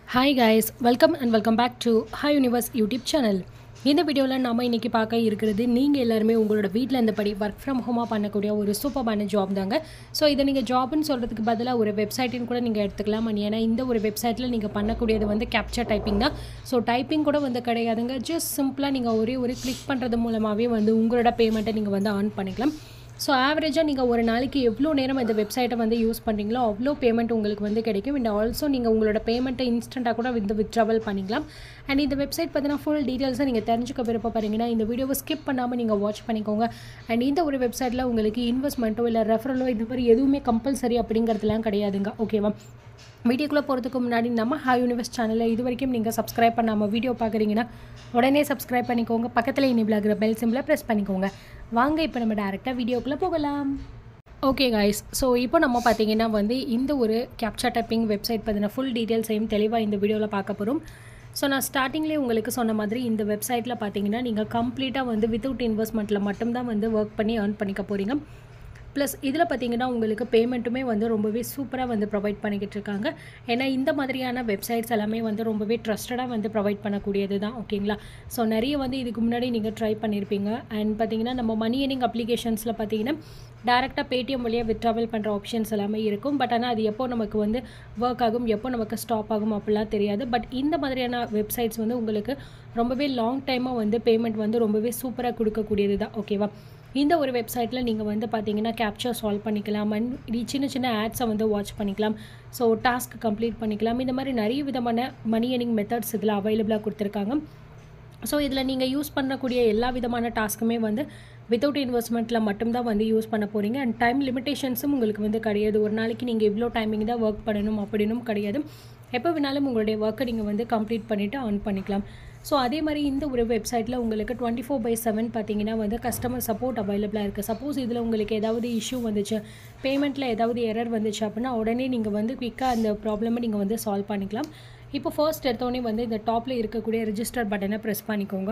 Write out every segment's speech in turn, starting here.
hi guys welcome and welcome back to hi universe YouTube channel இந்த வீடியோவில் நம்ம இன்றைக்கி பார்க்க இருக்கிறது நீங்கள் எல்லாருமே உங்களோட வீட்டில் இருந்தபடி ஒர்க் ஃப்ரம் ஹோமாக பண்ணக்கூடிய ஒரு சூப்பர்பான ஜாப் தாங்க ஸோ இதை நீங்கள் ஜாப்னு சொல்கிறதுக்கு பதிலாக ஒரு வெப்சைட்டுன்னு கூட நீங்கள் எடுத்துக்கலாம் And ஏன்னா இந்த ஒரு வெப்சைட்டில் நீங்கள் பண்ணக்கூடியது வந்து கேப்சர் டைப்பிங் தான் ஸோ டைப்பிங் கூட வந்து கிடையாதுங்க ஜஸ்ட் சிம்பிளாக நீங்கள் ஒரே ஒரு கிளிக் பண்ணுறது மூலமாகவே வந்து உங்களோட பேமெண்ட்டை நீங்கள் வந்து ஆன் பண்ணிக்கலாம் ஸோ ஆவரேஜாக நீங்கள் ஒரு நாளைக்கு எவ்வளோ நேரம் இந்த வெப்சைட்டை வந்து யூஸ் பண்ணுறீங்களோ அவ்வளோ பேமெண்ட் உங்களுக்கு வந்து கிடைக்கும் அண்ட் ஆல்சோ நீங்கள் உங்களோட பேமெண்ட்டை இன்ஸ்டண்ட்டாக கூட வந்து வித்ட்ராவல் பண்ணிக்கலாம் அண்ட் இந்த வெப்சைட் பார்த்தீங்கன்னா ஃபுல் டீட்டெயில்ஸை நீங்கள் தெரிஞ்சுக்க விருப்பப்படுறீங்கன்னா இந்த வீடியோவை ஸ்கிப் பண்ணாமல் நீங்கள் வாட்ச் பண்ணிக்கோங்க அண்ட் இந்த ஒரு வெப்சைட்டில் உங்களுக்கு இன்வெஸ்ட்மெண்ட்டோ இல்லை ரெஃபரலோ இந்த மாதிரி எதுவுமே கம்பல்சரி அப்படிங்கிறதுலாம் கிடையாதுங்க ஓகேவா வீடியோக்குள்ளே போகிறதுக்கு முன்னாடி நம்ம ஹாய் யூனிவர்ஸ் சேனலில் இது வரைக்கும் நீங்கள் சப்ஸ்கிரைப் பண்ணாமல் வீடியோ பார்க்குறீங்கன்னா உடனே சப்ஸ்கிரைப் பண்ணிக்கோங்க பக்கத்தில் இனிபிள் ஆகிற பெல் சிம்பிளை ப்ரெஸ் பண்ணிக்கோங்க வாங்க இப்போ நம்ம டேரெக்டாக வீடியோக்குள்ளே போகலாம் ஓகே காய்ஸ் ஸோ இப்போ நம்ம பார்த்தீங்கன்னா வந்து இந்த ஒரு கேப்சா டைப்பிங் வெப்சைட் பற்றின ஃபுல் டீட்டெயில்ஸையும் தெளிவாக இந்த வீடியோவில் பார்க்க போகிறோம் ஸோ நான் ஸ்டார்டிங்லேயே உங்களுக்கு சொன்ன மாதிரி இந்த வெப்சைட்டில் பார்த்தீங்கன்னா நீங்கள் கம்ப்ளீட்டாக வந்து வித்தவுட் இன்வெஸ்ட்மெண்ட்டில் மட்டும்தான் வந்து ஒர்க் பண்ணி earn பண்ணிக்க போகிறீங்க ப்ளஸ் இதில் பார்த்தீங்கன்னா உங்களுக்கு பேமெண்ட்டுமே வந்து ரொம்பவே சூப்பராக வந்து ப்ரொவைட் பண்ணிக்கிட்டு இருக்காங்க ஏன்னா இந்த மாதிரியான வெப்சைட்ஸ் எல்லாமே வந்து ரொம்பவே ட்ரஸ்டடாக வந்து ப்ரொவைட் பண்ணக்கூடியது தான் ஓகேங்களா ஸோ நிறைய வந்து இதுக்கு முன்னாடி நீங்கள் ட்ரை பண்ணியிருப்பீங்க அண்ட் பார்த்தீங்கன்னா நம்ம மணி earning அப்ளிகேஷன்ஸில் பார்த்தீங்கன்னா டேரெக்டாக பேடிஎம் வழியாக விட்ராவல் பண்ணுற ஆப்ஷன்ஸ் எல்லாமே இருக்கும் பட் ஆனால் அது எப்போ நமக்கு வந்து ஒர்க் ஆகும் எப்போ நமக்கு ஸ்டாப் ஆகும் அப்படிலாம் தெரியாது பட் இந்த மாதிரியான வெப்சைட்ஸ் வந்து உங்களுக்கு ரொம்பவே லாங் டைமாக வந்து பேமெண்ட் வந்து ரொம்பவே சூப்பராக கொடுக்கக்கூடியது தான் ஓகேவா இந்த ஒரு வெப்சைட்டில் நீங்கள் வந்து பார்த்தீங்கன்னா கேப்சர் சால்வ் பண்ணிக்கலாம் அண்ட் இ- சின்ன சின்ன ஆட்ஸை வந்து வாட்ச் பண்ணிக்கலாம் ஸோ டாஸ்க் கம்ப்ளீட் பண்ணிக்கலாம் இந்த மாதிரி நிறைய விதமான மணி earning மெத்தட்ஸ் இதில் அவைலபிளாக கொடுத்துருக்காங்க ஸோ இதில் நீங்கள் யூஸ் பண்ணக்கூடிய எல்லா விதமான டாஸ்க்குமே வந்து வித்தவுட் இன்வெஸ்ட்மெண்ட்டில் மட்டும்தான் வந்து யூஸ் பண்ண போகிறீங்க அண்ட் டைம் லிமிடேஷன்ஸும் உங்களுக்கு வந்து கிடையாது ஒரு நாளைக்கு நீங்கள் இவ்வளோ டைமிங் தான் ஒர்க் பண்ணணும் அப்படின்னும் கிடையாது எப்போ வேணாலும் உங்களுடைய ஒர்க்கை நீங்கள் வந்து கம்ப்ளீட் பண்ணிவிட்டு ஆன் பண்ணிக்கலாம் ஸோ அதே மாதிரி இந்த ஒரு வெப்சைட்டில் உங்களுக்கு டுவெண்ட்டி ஃபோர் பை செவன் பார்த்தீங்கன்னா வந்து கஸ்டமர் சப்போர்ட் அவைலபிளாக இருக்குது சப்போஸ் இதில் உங்களுக்கு ஏதாவது இஷ்யூ வந்துச்சு பேமெண்ட்டில் ஏதாவது எரர் வந்துச்சு அப்படின்னா உடனே நீங்கள் வந்து குயிக்காக அந்த ப்ராப்ளமை நீங்கள் வந்து சால்வ் பண்ணிக்கலாம் இப்போ ஃபர்ஸ்ட் எடுத்தோடனே வந்து இந்த டாப்பில் இருக்கக்கூடிய ரெஜிஸ்டர் பட்டனை ப்ரெஸ் பண்ணிக்கோங்க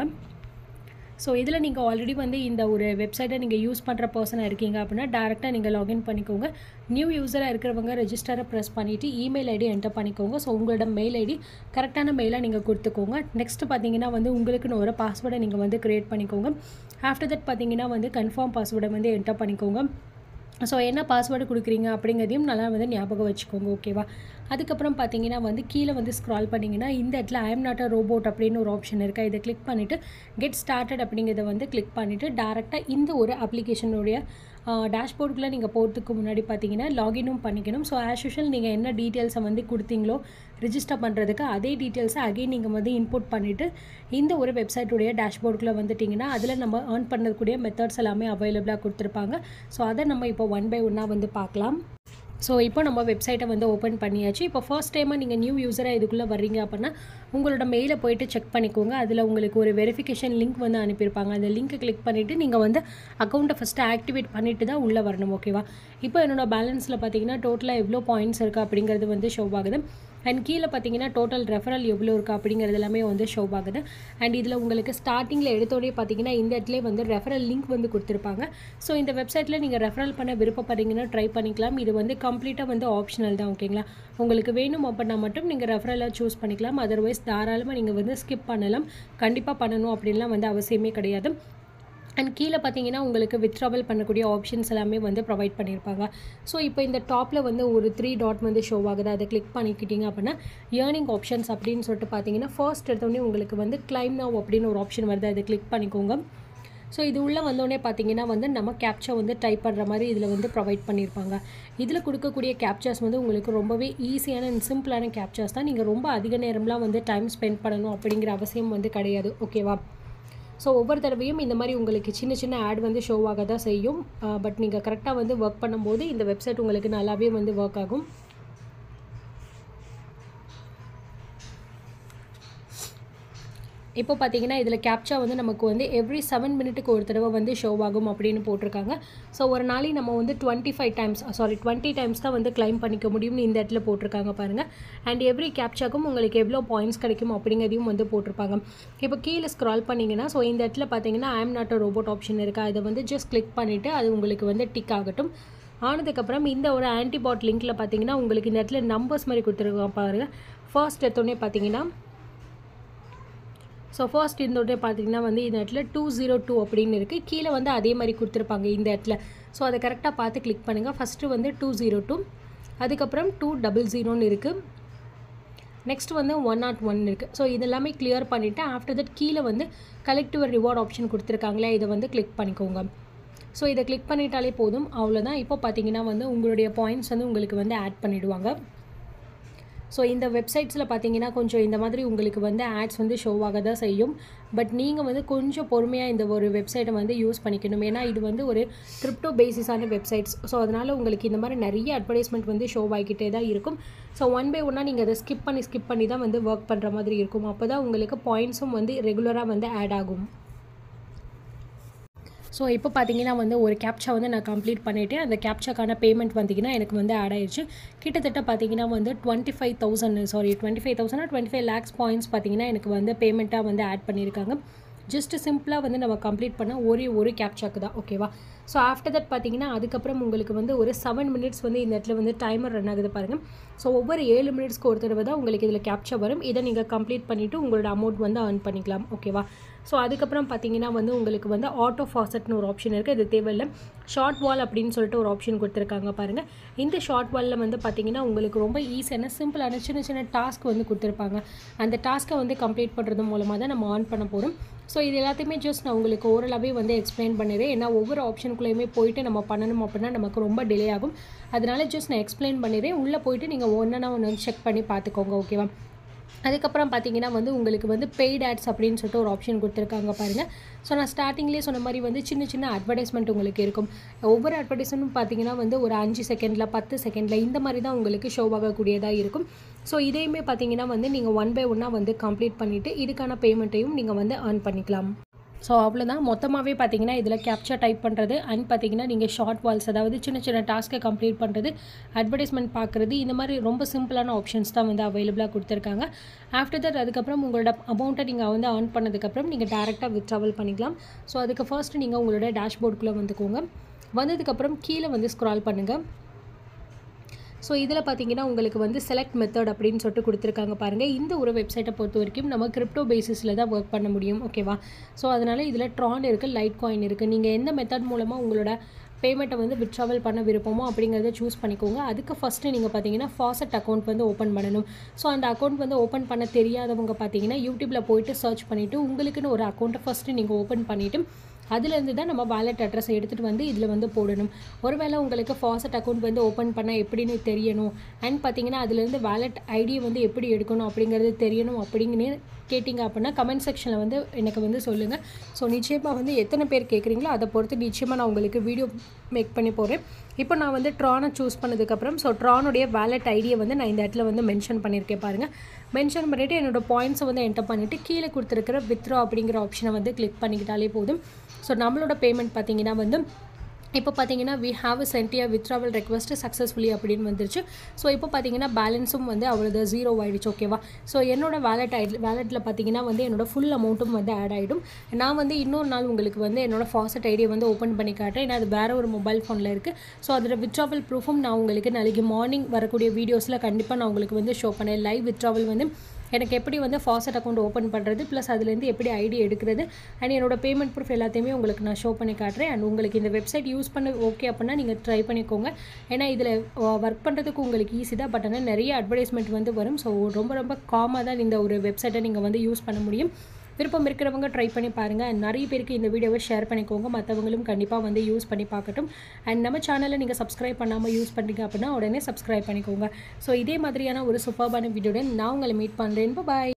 ஸோ இதில் நீங்கள் ஆல்ரெடி வந்து இந்த ஒரு வெப்சைட்டை நீங்கள் யூஸ் பண்ணுற பர்சனாக இருக்கீங்க அப்படின்னா டேரெக்டாக நீங்கள் லாகின் பண்ணிக்கோங்க நியூ யூஸராக இருக்கிறவங்க ரெஜிஸ்டரை ப்ரெஸ் பண்ணிவிட்டு இமெயில் ஐடி என்டர் பண்ணிக்கோங்க ஸோ உங்களோட மெயில் ஐடி கரெக்டான மெயிலாக நீங்கள் கொடுத்துக்கோங்க நெக்ஸ்ட் பார்த்தீங்கன்னா வந்து உங்களுக்குன்னு ஒரு பாஸ்வேர்டை நீங்கள் வந்து க்ரியேட் பண்ணிக்கோங்க ஆஃப்டர் தட் பார்த்தீங்கன்னா வந்து கன்ஃபார்ம் பாஸ்வேர்டை வந்து என்டர் பண்ணிக்கோங்க ஸோ என்ன பாஸ்வேர்டு கொடுக்குறீங்க அப்படிங்கிறதையும் நல்லா வந்து ஞாபகம் வச்சுக்கோங்க ஓகேவா அதுக்கப்புறம் பார்த்தீங்கன்னா வந்து கீழே வந்து ஸ்க்ரால் பண்ணிங்கன்னா இந்த இடத்துல I am not a robot அப்படின்னு ஒரு ஆப்ஷன் இருக்கா இதை கிளிக் பண்ணிவிட்டு கெட் ஸ்டார்டட் அப்படிங்கிறத வந்து கிளிக் பண்ணிவிட்டு டேரெக்டாக இந்த ஒரு அப்ளிகேஷனுடைய டேஷ்போர்டுக்குள்ளே நீங்கள் போகிறதுக்கு முன்னாடி பார்த்தீங்கன்னா லாகினும் பண்ணிக்கணும் ஸோ ஆஸ் யூஷுவல் நீங்கள் என்ன டீட்டெயில்ஸை வந்து கொடுத்தீங்களோ ரிஜிஸ்டர் பண்ணுறதுக்கு அதே டீட்டெயில்ஸை அகைன் நீங்கள் வந்து இன்புட் பண்ணிவிட்டு இந்த ஒரு வெப்சைட்டுடைய டேஷ்போர்டுக்குள்ளே வந்துட்டிங்கன்னா அதில் நம்ம ஏர்ன் பண்ணக்கூடிய மெத்தட்ஸ் எல்லாமே அவைலபிளாக கொடுத்துருப்பாங்க ஸோ அதை நம்ம இப்போ ஒன் பை ஒன்னாக வந்து பார்க்கலாம் ஸோ இப்போ நம்ம வெப்சைட்டை வந்து ஓப்பன் பண்ணியாச்சு இப்போ ஃபர்ஸ்ட் டைமாக நீங்கள் நியூ யூஸராக இதுக்குள்ளே வர்றீங்க அப்படின்னா உங்களோட மெயிலை போயிட்டு செக் பண்ணிக்கோங்க அதில் உங்களுக்கு ஒரு வெரிஃபிகேஷன் லிங்க் வந்து அனுப்பியிருப்பாங்க அந்த லிங்க்கை கிளிக் பண்ணிவிட்டு நீங்கள் வந்து அக்கௌண்ட்டை ஃபஸ்ட்டு ஆக்டிவேட் பண்ணிட்டு தான் உள்ளே வரணும் ஓகேவா இப்போ என்னோட பேலன்ஸில் பார்த்தீங்கன்னா டோட்டலாக எவ்வளோ பாயிண்ட்ஸ் இருக்குது அப்படிங்கிறது வந்து ஷோ ஆகுது அண்ட் கீழே பார்த்தீங்கன்னா டோட்டல் ரெஃபரல் எவ்வளோ இருக்குது அப்படிங்கிறது எல்லாமே வந்து ஷோ ஆகுது அண்ட் இதில் உங்களுக்கு ஸ்டார்டிங்கில் எடுத்தோடனே பார்த்தீங்கன்னா இந்த இடத்துல வந்து ரெஃபரல் லிங்க் வந்து கொடுத்துருப்பாங்க ஸோ இந்த வெப்சைட்டில் நீங்கள் ரெஃபரல் பண்ண விருப்பப்படுறீங்கன்னா ட்ரை பண்ணிக்கலாம் இது வந்து கம்ப்ளீட்டாக வந்து ஆப்ஷனல் தான் ஓகேங்களா உங்களுக்கு வேணும் அப்படின்னா மட்டும் நீங்கள் ரெஃபரலாக சூஸ் பண்ணிக்கலாம் அதர்வைஸ் தாராளமாக நீங்கள் வந்து ஸ்கிப் பண்ணலாம் கண்டிப்பாக பண்ணணும் அப்படின்லாம் வந்து அவசியமே கிடையாது அண்ட் கீழே பார்த்தீங்கன்னா உங்களுக்கு வித்ட்ராவல் பண்ணக்கூடிய ஆப்ஷன்ஸ் எல்லாமே வந்து ப்ரொவைட் பண்ணியிருப்பாங்க ஸோ இப்போ இந்த டாப்பில் வந்து ஒரு த்ரீ டாட் வந்து ஷோ ஆகுது அதை கிளிக் பண்ணிக்கிட்டீங்க அப்படின்னா ஏர்னிங் ஆப்ஷன்ஸ் அப்படின்னு சொல்லிட்டு பார்த்தீங்கன்னா ஃபர்ஸ்ட் எடுத்தோடனே உங்களுக்கு வந்து கிளைம் நவ் அப்படின்னு ஒரு ஆப்ஷன் வருது அதை கிளிக் பண்ணிக்கோங்க ஸோ இது உள்ளே வந்தோடனே பார்த்தீங்கன்னா வந்து நம்ம கேப்சா வந்து டைப் பண்ணுற மாதிரி இதில் வந்து ப்ரொவைட் பண்ணியிருப்பாங்க இதில் கொடுக்கக்கூடிய கேப்சர்ஸ் வந்து உங்களுக்கு ரொம்பவே ஈஸியான அண்ட் சிம்பிளான கேப்சர்ஸ் தான் நீங்கள் ரொம்ப அதிக நேரம்லாம் வந்து டைம் ஸ்பெண்ட் பண்ணணும் அப்படிங்கிற அவசியம் வந்து கிடையாது ஓகேவா ஸோ ஒவ்வொரு தடவையும் இந்த மாதிரி உங்களுக்கு சின்ன சின்ன ஆட் வந்து ஷோ ஆக தான் செய்யும் பட் நீங்கள் கரெக்டாக வந்து ஒர்க் பண்ணும்போது இந்த வெப்சைட் உங்களுக்கு நல்லாவே வந்து ஒர்க் ஆகும் இப்போ பார்த்தீங்கன்னா இதில் கேப்சா வந்து நமக்கு வந்து எவ்ரி செவன் மினிட்டுக்கு ஒரு தடவை வந்து ஷோ ஆகும் அப்படின்னு போட்டிருக்காங்க ஸோ ஒரு நாளைக்கு நம்ம வந்து twenty five times sorry twenty times தான் வந்து கிளைம் பண்ணிக்க முடியும்னு இந்த இடத்துல போட்டிருக்காங்க பாருங்கள் அண்ட் எவ்ரி கேப்சாக்கும் உங்களுக்கு எவ்வளோ பாயிண்ட்ஸ் கிடைக்கும் அப்படிங்கிறதையும் வந்து போட்டிருப்பாங்க இப்போ கீழே ஸ்க்ரால் பண்ணிங்கன்னா ஸோ இந்த இடத்துல பார்த்தீங்கன்னா I'm not a robot option இருக்கா அதை வந்து ஜஸ்ட் கிளிக் பண்ணிவிட்டு அது உங்களுக்கு வந்து டிக் ஆகட்டும் ஆனதுக்கப்புறம் இந்த ஒரு ஆன்டிபாட் லிங்க்கில் பார்த்தீங்கன்னா உங்களுக்கு இந்த இடத்துல நம்பர்ஸ் மாதிரி கொடுத்துருக்கோம் பாருங்கள் ஃபர்ஸ்ட் எடுத்தோடனே பார்த்தீங்கன்னா ஸோ ஃபர்ஸ்ட் இந்த உடனே பார்த்தீங்கன்னா வந்து இந்த இடத்துல டூ ஜீரோ டூ அப்படின்னு இருக்குது கீழே வந்து அதே மாதிரி கொடுத்துருப்பாங்க இந்த இடத்துல ஸோ அதை கரெக்டாக பார்த்து கிளிக் பண்ணுங்கள் ஃபஸ்ட்டு வந்து டூ ஜீரோ டூ அதுக்கப்புறம் டூ டபுள் ஜீரோன்னு இருக்குது நெக்ஸ்ட் வந்து ஒன் நாட் ஒன் இருக்குது ஸோ இதெல்லாமே கிளியர் பண்ணிவிட்டு ஆஃப்டர் தட் கீழே வந்து கலெக்டிவ் ரிவார்ட் ஆப்ஷன் கொடுத்துருக்காங்களே இதை வந்து கிளிக் பண்ணிக்கோங்க ஸோ இதை கிளிக் பண்ணிட்டாலே போதும் அவ்வளோதான் இப்போ பார்த்தீங்கன்னா வந்து உங்களுடைய பாயிண்ட்ஸ் வந்து உங்களுக்கு வந்து ஆட் பண்ணிவிடுவாங்க ஸோ இந்த வெப்சைட்ஸில் பார்த்தீங்கன்னா கொஞ்சம் இந்த மாதிரி உங்களுக்கு வந்து ஆட்ஸ் வந்து ஷோவாக தான் செய்யும் பட் நீங்கள் வந்து கொஞ்சம் பொறுமையாக இந்த ஒரு வெப்சைட்டை வந்து யூஸ் பண்ணிக்கணும் ஏன்னா இது வந்து ஒரு கிரிப்டோ பேசிஸான வெப்சைட்ஸ் ஸோ அதனால் உங்களுக்கு இந்த மாதிரி நிறைய அட்வர்டைஸ்மெண்ட் வந்து ஷோ ஆகிக்கிட்டே தான் இருக்கும் ஸோ ஒன் பை ஒன்னாக நீங்கள் அதை ஸ்கிப் பண்ணி ஸ்கிப் பண்ணி தான் வந்து ஒர்க் பண்ணுற மாதிரி இருக்கும் அப்போ தான் உங்களுக்கு பாயிண்ட்ஸும் வந்து ரெகுலராக வந்து ஆட் ஆகும் ஸோ இப்போ பார்த்தீங்கன்னா வந்து ஒரு கேப்ச்சா வந்து நான் கம்ப்ளீட் பண்ணிவிட்டு அந்த கேப்ச்சாக்கான பேமெண்ட் வந்தீங்கன்னா எனக்கு வந்து ஆட் ஆயிடுச்சு கிட்டத்தட்ட பார்த்தீங்கன்னா வந்து twenty five thousand sorry twenty five thousand twenty five lakhs points பார்த்தீங்கன்னா எனக்கு வந்து பேமெண்ட்டாக வந்து ஆட் பண்ணியிருக்காங்க ஜஸ்ட் சிம்பிளாக வந்து நம்ம கம்ப்ளீட் பண்ண ஒரே ஒரு கேப்ச்சாக்கு தான் ஓகேவா ஸோ ஆஃப்டர் தட் பார்த்தீங்கன்னா அதுக்கப்புறம் உங்களுக்கு வந்து ஒரு செவன் மினிட்ஸ் வந்து இந்த இடத்துல வந்து டைமர் ரன் ஆகுது பாருங்கள் ஸோ ஒவ்வொரு ஏழு மினிட்ஸ்க்கு ஒரு தடவை தான் உங்களுக்கு இதில் கேப்ச்சா வரும் இதை நீங்கள் கம்ப்ளீட் பண்ணிவிட்டு உங்களோட அமௌண்ட் வந்து earn பண்ணிக்கலாம் ஓகேவா ஸோ அதுக்கப்புறம் பார்த்தீங்கன்னா வந்து உங்களுக்கு வந்து ஆட்டோ ஃபாசட்னு ஒரு ஆப்ஷன் இருக்குது இது தேவையில்லை ஷார்ட் வால் அப்படின்னு சொல்லிட்டு ஒரு ஆப்ஷன் கொடுத்துருக்காங்க பாருங்கள் இந்த ஷார்ட் வாலில் வந்து பார்த்தீங்கன்னா உங்களுக்கு ரொம்ப ஈஸியான சிம்பிளான சின்ன சின்ன டாஸ்க் வந்து கொடுத்துருப்பாங்க அந்த டாஸ்க்கை வந்து கம்ப்ளீட் பண்ணுறது மூலமாக தான் நம்ம ஆன் பண்ண போகிறோம் ஸோ இது எல்லாத்தையுமே ஜஸ்ட் நான் உங்களுக்கு ஓரளவே வந்து எக்ஸ்பிளைன் பண்ணிடுறேன் ஏன்னா ஒவ்வொரு ஆப்ஷனுக்குள்ளேயுமே போயிட்டு நம்ம பண்ணணும் அப்படின்னா நமக்கு ரொம்ப டிலே ஆகும் அதனால ஜஸ்ட் நான் எக்ஸ்பிளைன் பண்ணிடுறேன் உள்ளே போயிட்டு நீங்கள் ஒன்றா ஒன்று வந்து செக் பண்ணி பார்த்துக்கோங்க ஓகேவா அதுக்கப்புறம் பார்த்தீங்கன்னா வந்து உங்களுக்கு வந்து பெய்ட் ஆட்ஸ் அப்படின்னு சொல்லிட்டு ஒரு ஆப்ஷன் கொடுத்துருக்காங்க பாருங்கள் ஸோ நான் ஸ்டார்டிங்லேயே சொன்ன மாதிரி வந்து சின்ன சின்ன அட்வர்டைஸ்மெண்ட் உங்களுக்கு இருக்கும் ஒவ்வொரு அட்வர்டைஸ்மெண்ட்டும் பார்த்தீங்கன்னா வந்து ஒரு அஞ்சு செகண்டில் பத்து செகண்டில் இந்த மாதிரி தான் உங்களுக்கு ஷோ ஆகக்கூடியதாக இருக்கும் ஸோ இதையுமே பார்த்தீங்கன்னா வந்து நீங்கள் ஒன் பை ஒன்னாக வந்து கம்ப்ளீட் பண்ணிவிட்டு இதுக்கான பேமெண்ட்டையும் நீங்கள் வந்து earn பண்ணிக்கலாம் ஸோ அவ்வளோதான் மொத்தமாகவே பார்த்தீங்கன்னா இதில் கேப்ச்சா டைப் பண்ணுறது அண்ட் பார்த்தீங்கன்னா நீங்கள் ஷார்ட் வால்ஸ் அதாவது சின்ன சின்ன டாஸ்க்கை கம்ப்ளீட் பண்ணுறது அட்வர்டைஸ்மெண்ட் பார்க்குறது இந்த மாதிரி ரொம்ப சிம்பிளான ஆப்ஷன்ஸ் தான் வந்து அவைலபிளாக கொடுத்துருக்காங்க ஆஃப்டர் தட் அதுக்கப்புறம் உங்களோட அமௌண்ட்டை நீங்கள் வந்து earn பண்ணதுக்கப்புறம் நீங்கள் டேரெக்டாக வித்ட்ராவல் பண்ணிக்கலாம் ஸோ அதுக்கு ஃபர்ஸ்ட் நீங்கள் உங்களோட டேஷ்போர்டுக்குள்ளே வந்துக்கோங்க வந்ததுக்கப்புறம் கீழே வந்து ஸ்க்ரால் பண்ணுங்கள் ஸோ இதில் பார்த்தீங்கன்னா உங்களுக்கு வந்து செலக்ட் மெத்தட் அப்படின்னு சொல்லிட்டு கொடுத்துருக்காங்க பாருங்கள் இந்த ஒரு வெப்சைட்டை பொறுத்த வரைக்கும் நம்ம கிரிப்டோ பேசிஸில் தான் ஒர்க் பண்ண முடியும் ஓகேவா ஸோ அதனால் இதில் ட்ரான் இருக்குது லைட் காயின் இருக்குது நீங்கள் எந்த மெத்தட் மூலமாக உங்களோட பேமெண்ட்டை வந்து விட்ராவல் பண்ண விருப்பமோ அப்படிங்கிறத சூஸ் பண்ணிக்கோங்க அதுக்கு ஃபஸ்ட்டு நீங்கள் பார்த்தீங்கன்னா ஃபாசட் அக்கௌண்ட் வந்து ஓப்பன் பண்ணணும் ஸோ அந்த அக்கௌண்ட் வந்து ஓப்பன் பண்ண தெரியாதவங்க பார்த்தீங்கன்னா யூடியூப்பில் போயிட்டு சர்ச் பண்ணிவிட்டு உங்களுக்குன்னு ஒரு அக்கௌண்ட்டை ஃபஸ்ட்டு நீங்கள் ஓப்பன் பண்ணிவிட்டு அதுலேருந்து தான் நம்ம வாலெட் அட்ரஸ் எடுத்துகிட்டு வந்து இதில் வந்து போடணும் ஒருவேளை உங்களுக்கு ஃபாசட் அக்கௌண்ட் வந்து ஓப்பன் பண்ண எப்படின்னு தெரியணும் அண்ட் பார்த்தீங்கன்னா அதுலேருந்து வாலெட் ஐடியை வந்து எப்படி எடுக்கணும் அப்படிங்கிறது தெரியணும் அப்படிங்கன்னு கேட்டிங்க அப்படின்னா கமெண்ட் செக்ஷனில் வந்து எனக்கு வந்து சொல்லுங்கள் ஸோ நிச்சயமாக வந்து எத்தனை பேர் கேட்குறீங்களோ அதை பொறுத்து நிச்சயமாக நான் உங்களுக்கு வீடியோ மேக் பண்ணி போகிறேன் இப்போ நான் வந்து ட்ரானை சூஸ் பண்ணதுக்கப்புறம் ஸோ ட்ரானுடைய வேலட் ஐடியை வந்து நான் இந்த இடத்துல வந்து மென்ஷன் பண்ணியிருக்கேன் பாருங்கள் மென்ஷன் பண்ணிவிட்டு என்னோட பாயிண்ட்ஸை வந்து என்டர் பண்ணிவிட்டு கீழே கொடுத்துருக்கிற வித்ரா அப்படிங்கிற ஆப்ஷனை வந்து கிளிக் பண்ணிக்கிட்டாலே போதும் ஸோ நம்மளோட பேமெண்ட் பார்த்தீங்கன்னா வந்து இப்போ பார்த்தீங்கன்னா we have sent withdrawal request successfully அப்படின்னு வந்துருச்சு ஸோ இப்போ பார்த்தீங்கன்னா பேலன்ஸும் வந்து அவ்வளோது ஜீரோ ஆயிடுச்சு ஓகேவா ஸோ என்னோட வேலட் ஐடி வேலெட்டில் பார்த்தீங்கன்னா வந்து என்னோட ஃபுல் அமௌண்ட்டும் வந்து ஆட் ஆகிடும் நான் வந்து இன்னொரு நாள் உங்களுக்கு வந்து என்னோட ஃபாஸ்ட் ஐடியை வந்து ஓப்பன் பண்ணி காட்டுறேன் ஏன்னா அது வேறு ஒரு மொபைல் ஃபோனில் இருக்குது ஸோ அதோட வித்ராவல் ப்ரூஃபும் நான் உங்களுக்கு நாளைக்கு மார்னிங் வரக்கூடிய வீடியோஸில் கண்டிப்பாக நான் உங்களுக்கு வந்து ஷோ பண்ணேன் லைவ் வித்ராவல் வந்து எனக்கு எப்படி வந்து ஃபாஸ்ட் அக்கௌண்ட் ஓப்பன் பண்ணுறது ப்ளஸ் அதுலேருந்து எப்படி ஐடி எடுக்கிறது அண்ட் என்னோட பேமெண்ட் ப்ரூஃப் எல்லாத்தையுமே உங்களுக்கு நான் ஷோ பண்ணி காட்டுறேன் அண்ட் உங்களுக்கு இந்த வெப்சைட் யூஸ் பண்ண ஓகே அப்படின்னா நீங்கள் ட்ரை பண்ணிக்கோங்க ஏன்னா இதில் ஒர்க் பண்ணுறதுக்கு உங்களுக்கு ஈஸி தான் பட் ஆனால் நிறைய அட்வர்டைஸ்மெண்ட் வந்து வரும் ஸோ ரொம்ப ரொம்ப காமாக தான் இந்த ஒரு வெப்சைட்டை நீங்கள் வந்து யூஸ் பண்ண முடியும் விருப்பம் இருக்கிறவங்க ட்ரை பண்ணி பாருங்கள் அண்ட் நிறைய பேருக்கு இந்த வீடியோவை ஷேர் பண்ணிக்கோங்க மற்றவங்களும் கண்டிப்பாக வந்து யூஸ் பண்ணி பார்க்கட்டும் அண்ட் நம்ம சேனலை நீங்கள் சப்ஸ்கிரைப் பண்ணாமல் யூஸ் பண்ணுறீங்க அப்படின்னா உடனே சப்ஸ்கிரைப் பண்ணிக்கோங்க ஸோ இதே மாதிரியான ஒரு சூப்பர்பான வீடியோடன் நான் உங்களை மீட் பண்ணுறேன் பாய்